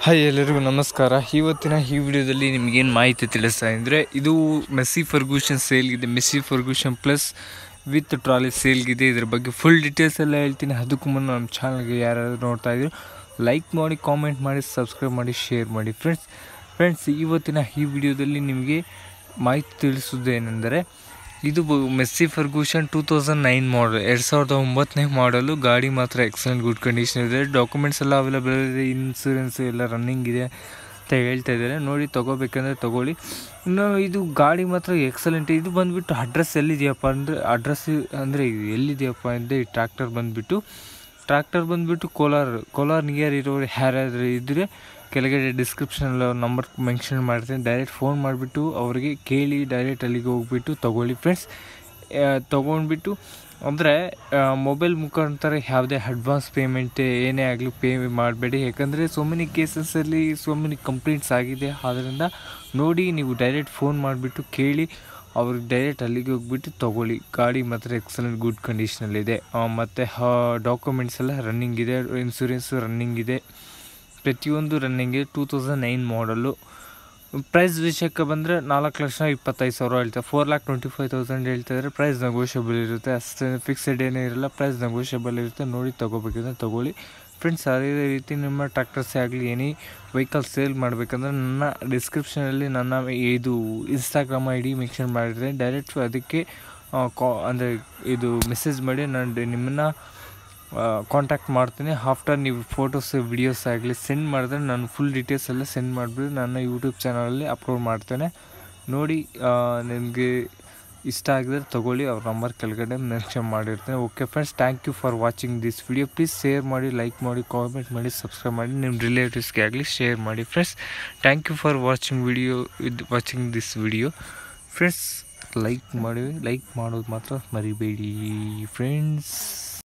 hi ಎಲ್ಲರಿಗೂ ನಮಸ್ಕಾರ ಇವತ್ತಿನ ಈ ವಿಡಿಯೋದಲ್ಲಿ ನಿಮಗೇನು ಮಾಹಿತಿ ತಿಳಿಸ್ತಾ ಅಂದರೆ ಇದು ಮೆಸ್ಸಿ ಫರ್ಗೂಷನ್ ಸೇಲ್ಗಿದೆ Massey Ferguson plus with trolley ಸೇಲ್ಗಿದೆ ಇದ್ರ ಬಗ್ಗೆ ಫುಲ್ ಡೀಟೇಲ್ಸ್ ಎಲ್ಲ ಹೇಳ್ತೀನಿ ಅದಕ್ಕೂ ಮುನ್ನ ನಮ್ಮ ಚಾನಲ್ಗೆ ಯಾರಾದರೂ ನೋಡ್ತಾ ಇದ್ರು ಲೈಕ್ ಮಾಡಿ ಕಾಮೆಂಟ್ ಮಾಡಿ ಸಬ್ಸ್ಕ್ರೈಬ್ ಮಾಡಿ ಶೇರ್ ಮಾಡಿ ಫ್ರೆಂಡ್ಸ್ ಫ್ರೆಂಡ್ಸ್ ಇವತ್ತಿನ ಈ ವಿಡಿಯೋದಲ್ಲಿ ನಿಮಗೆ ಮಾಹಿತಿ ತಿಳಿಸೋದೇನೆಂದರೆ ಇದು ಬ- Massey Ferguson two thousand nine model ಎರಡು ಸಾವಿರದ ಒಂಬತ್ತನೇ ಮಾಡಲು ಗಾಡಿ ಮಾತ್ರ ಎಕ್ಸಲೆಂಟ್ ಗುಡ್ ಕಂಡೀಷನ್ ಇದೆ ಡಾಕ್ಯುಮೆಂಟ್ಸ್ ಎಲ್ಲ ಅವೈಲೇಬಲ್ ಇದೆ ಇನ್ಸೂರೆನ್ಸ್ ಎಲ್ಲ ರನ್ನಿಂಗ್ ಇದೆ ಅಂತ ಹೇಳ್ತಾ ಇದ್ದಾರೆ ನೋಡಿ ತೊಗೋಬೇಕಂದ್ರೆ ತೊಗೊಳ್ಳಿ ಇನ್ನು ಇದು ಗಾಡಿ ಮಾತ್ರ ಎಕ್ಸಲೆಂಟ್ ಇದು ಬಂದುಬಿಟ್ಟು ಅಡ್ರೆಸ್ ಎಲ್ಲಿದೆಯಪ್ಪ ಅಂದರೆ ಅಡ್ರೆಸ್ ಅಂದರೆ ಎಲ್ಲಿದೆಯಪ್ಪ ಅಂದರೆ ಈ ಟ್ರ್ಯಾಕ್ಟರ್ ಬಂದುಬಿಟ್ಟು ಟ್ರ್ಯಾಕ್ಟರ್ ಬಂದುಬಿಟ್ಟು ಕೋಲಾರ ಕೋಲಾರ ನಿಯರ್ ಇರೋರು ಯಾರಾದರೂ ಇದ್ದರೆ ಕೆಳಗಡೆ ಡಿಸ್ಕ್ರಿಪ್ಷನಲ್ಲಿ ಅವ್ರ ನಂಬರ್ ಮೆನ್ಷನ್ ಮಾಡ್ತೀನಿ ಡೈರೆಕ್ಟ್ ಫೋನ್ ಮಾಡಿಬಿಟ್ಟು ಅವರಿಗೆ ಕೇಳಿ ಡೈರೆಕ್ಟ್ ಅಲ್ಲಿಗೆ ಹೋಗ್ಬಿಟ್ಟು ತೊಗೊಳ್ಳಿ ಫ್ರೆಂಡ್ಸ್ ತೊಗೊಂಡ್ಬಿಟ್ಟು ಅಂದರೆ ಮೊಬೈಲ್ ಮುಖಾಂತರ ಯಾವುದೇ ಅಡ್ವಾನ್ಸ್ ಪೇಮೆಂಟ್ ಏನೇ ಆಗಲಿ ಪೇ ಮಾಡಬೇಡಿ ಯಾಕಂದರೆ ಸೋ ಮೆನಿ ಕೇಸಸಲ್ಲಿ ಸೋ ಮೆನಿ ಕಂಪ್ಲೇಂಟ್ಸ್ ಆಗಿದೆ ಆದ್ದರಿಂದ ನೋಡಿ ನೀವು ಡೈರೆಕ್ಟ್ ಫೋನ್ ಮಾಡಿಬಿಟ್ಟು ಕೇಳಿ ಅವ್ರಿಗೆ ಡೈರೆಕ್ಟ್ ಅಲ್ಲಿಗೆ ಹೋಗ್ಬಿಟ್ಟು ತೊಗೊಳ್ಳಿ ಗಾಡಿ ಮಾತ್ರ ಎಕ್ಸಲೆಂಟ್ ಗುಡ್ ಕಂಡೀಷನಲ್ಲಿದೆ ಮತ್ತು ಡಾಕ್ಯುಮೆಂಟ್ಸ್ ಎಲ್ಲ ರನ್ನಿಂಗ್ ಇದೆ ಇನ್ಸೂರೆನ್ಸು ರನ್ನಿಂಗ್ ಇದೆ ಪ್ರತಿಯೊಂದು ರನ್ನಿಂಗ್ ಇದೆ two thousand nine model price ವಿಷಯಕ್ಕೆ ಬಂದರೆ ನಾಲ್ಕು ಲಕ್ಷ ಇಪ್ಪತ್ತೈದು ಸಾವಿರ ಹೇಳ್ತಾರೆ four lakh twenty five thousand ಹೇಳ್ತಾ ಇದ್ದಾರೆ ಪ್ರೈಸ್ ನೆಗೋಷಿಯಬಲ್ ಇರುತ್ತೆ ಅಷ್ಟೇ ಫಿಕ್ಸೆಡ್ ಏನೇ ಇರಲ್ಲ ಪ್ರೈಸ್ ನೆಗೋಷಿಯಬಲ್ ಇರುತ್ತೆ ನೋಡಿ ತೊಗೋಬೇಕಂದ್ರೆ ತೊಗೊಳ್ಳಿ ಫ್ರೆಂಡ್ಸ್ ಅದೇ ರೀತಿ ನಿಮ್ಮ ಟ್ರ್ಯಾಕ್ಟರ್ಸೇ ಆಗಲಿ ಎನಿ ವೆಹಿಕಲ್ ಸೇಲ್ ಮಾಡಬೇಕಂದ್ರೆ ನನ್ನ ಡಿಸ್ಕ್ರಿಪ್ಷನಲ್ಲಿ ನನ್ನ ಇದು ಇನ್ಸ್ಟಾಗ್ರಾಮ್ ಐ ಡಿ ಮೆನ್ಷನ್ ಮಾಡಿದ್ರೆ ಡೈರೆಕ್ಟ್ ಅದಕ್ಕೆ ಕಾ ಅಂದರೆ ಇದು ಮೆಸೇಜ್ ಮಾಡಿ ನಾನು ನಿಮ್ಮನ್ನು ಕಾಂಟ್ಯಾಕ್ಟ್ ಮಾಡ್ತೀನಿ ಆಫ್ಟರ್ ನೀವು ಫೋಟೋಸ್ ವಿಡಿಯೋಸ್ ಆಗಲಿ ಸೆಂಡ್ ಮಾಡಿದ್ರೆ ನಾನು ಫುಲ್ ಡೀಟೇಲ್ಸ್ ಎಲ್ಲ ಸೆಂಡ್ ಮಾಡಿಬಿಟ್ಟು ನನ್ನ ಯೂಟ್ಯೂಬ್ ಚಾನಲಲ್ಲಿ ಅಪ್ಲೋಡ್ ಮಾಡ್ತೇನೆ ನೋಡಿ ನಿಮಗೆ ಇಷ್ಟ ಆಗಿದ್ರೆ ತೊಗೊಳ್ಳಿ ಅವ್ರ ನಂಬರ್ ಕೆಳಗಡೆ ಮೆನ್ಷನ್ ಮಾಡಿರ್ತೇನೆ okay friends thank you for watching this video please share ಮಾಡಿ ಲೈಕ್ ಮಾಡಿ ಕಾಮೆಂಟ್ ಮಾಡಿ ಸಬ್ಸ್ಕ್ರೈಬ್ ಮಾಡಿ ನಿಮ್ಮ ರಿಲೇಟಿವ್ಸ್ಗೆ ಆಗಲಿ ಶೇರ್ ಮಾಡಿ friends thank you for watching video with watching this video friends like ಮಾಡಿ ಲೈಕ್ ಮಾಡೋದು ಮಾತ್ರ ಮರಿಬೇಡಿ ಫ್ರೆಂಡ್ಸ್